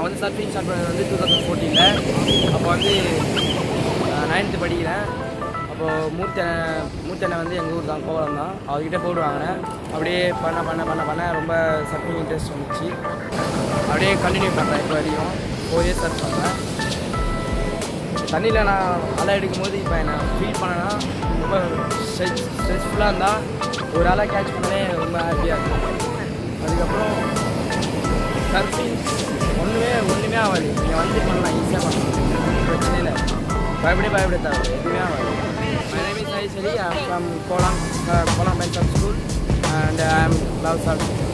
நான் வந்து surfing start பண்ணது வந்து டூ தௌசண்ட் ஃபோர்டீனில் அப்போ வந்து நைன்த்து படிக்கிறேன் அப்போது மூர்த்தி மூர்த்தி அண்ணன் வந்து எங்கள் ஊர் தான் கோவலம் தான் அவர்கிட்ட போட்டு வாங்கினேன் அப்படியே பண்ண பண்ண பண்ண பண்ண ரொம்ப சர்ஃபிங் இன்ட்ரெஸ்ட் வந்துச்சு அப்படியே கண்டினியூ பண்ணுறேன் இப்போ வரையும் ஃபோர் இயர்ஸ் சர்ஃப் பண்ணுறேன் தண்ணியில் நான் அலை எடுக்கும் போது இப்போ என்ன ஃபீல் பண்ணேன்னா ரொம்ப ஸ்ட்ரெஸ் ஸ்ட்ரெஸ்ஃபுல்லாக இருந்தால் ஒரு அலை கேட்ச் பண்ணவே ரொம்ப ஹாப்பியாக இருக்கும் அதுக்கப்புறம் சர்ஃபிங் ஒன்றுமே ஒன்றுமே ஆகாது நீங்கள் வந்து பண்ணலாம் ஈஸியாக பண்ணலாம் ஒன்றும் பிரச்சனை இல்லை பயப்படே பயப்பட தேவை எதுவுமே ஆகாது my name is Aishwari I from கோலாங் கோலாங் mansion school and I am love surfing